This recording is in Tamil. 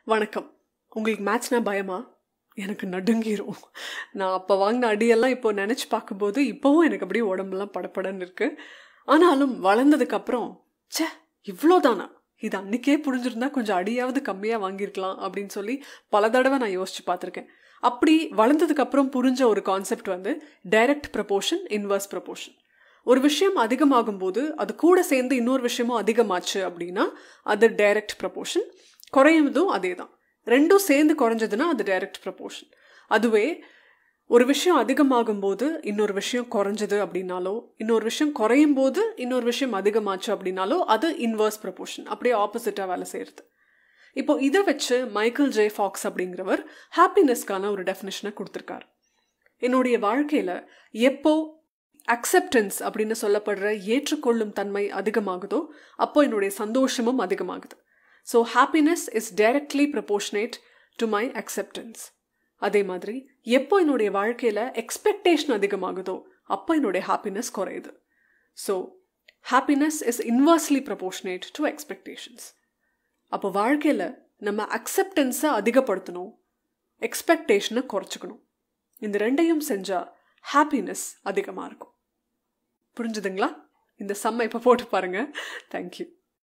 வணக்கம் உங்களுக்கு மேட்ச்னா பயமா எனக்கு நடுங்கிரும் நான் அப்போ வாங்கின அடியெல்லாம் இப்போ நினச்சி பார்க்கும்போது இப்போவும் எனக்கு அப்படியே உடம்பெல்லாம் படப்படன்னு இருக்கு ஆனாலும் வளர்ந்ததுக்கப்புறம் ச்சே இவ்வளோதானா இது அன்னைக்கே புரிஞ்சிருந்தா கொஞ்சம் அடியாவது கம்மியாக வாங்கியிருக்கலாம் அப்படின்னு சொல்லி பல தடவை நான் யோசிச்சு பார்த்துருக்கேன் அப்படி வளர்ந்ததுக்கப்புறம் புரிஞ்ச ஒரு கான்செப்ட் வந்து டைரக்ட் ப்ரப்போர்ஷன் இன்வர்ஸ் ப்ரப்போர்ஷன் ஒரு விஷயம் அதிகமாகும் போது அது கூட சேர்ந்து இன்னொரு விஷயமும் அதிகமாச்சு அப்படின்னா அது டைரக்ட் ப்ரப்போர்ஷன் குறையுறதும் அதே தான் ரெண்டும் சேர்ந்து குறைஞ்சதுன்னா அது டைரக்ட் ப்ரப்போர்ஷன் அதுவே ஒரு விஷயம் அதிகமாகும் போது இன்னொரு விஷயம் குறைஞ்சது அப்படின்னாலோ இன்னொரு விஷயம் குறையும் போது இன்னொரு விஷயம் அதிகமாச்சு அப்படின்னாலோ அது இன்வர்ஸ் ப்ரப்போர்ஷன் அப்படியே ஆப்போசிட்டாக வேலை செய்கிறது இப்போ இதை வச்சு மைக்கேல் ஜே ஃபாக்ஸ் அப்படிங்கிறவர் ஹாப்பினஸ்க்கான ஒரு டெஃபினேஷனை கொடுத்துருக்காரு என்னுடைய வாழ்க்கையில் எப்போ அக்செப்டன்ஸ் அப்படின்னு சொல்லப்படுற ஏற்றுக்கொள்ளும் தன்மை அதிகமாகுதோ அப்போ என்னுடைய சந்தோஷமும் அதிகமாகுது so happiness is directly proportionate to my acceptance அதே மாதிரி எப்போ என்னுடைய வாழ்க்கையில் எக்ஸ்பெக்டேஷன் அதிகமாகுதோ அப்போ என்னுடைய ஹாப்பினஸ் குறையுது so happiness is inversely proportionate to expectations அப்போ வாழ்க்கையில் நம்ம அக்செப்டன்ஸை அதிகப்படுத்தணும் எக்ஸ்பெக்டேஷனை குறைச்சிக்கணும் இந்த ரெண்டையும் செஞ்சால் ஹாப்பினஸ் அதிகமாக இருக்கும் புரிஞ்சுதுங்களா இந்த செம்ம இப்போ போட்டு பாருங்கள் தேங்க்யூ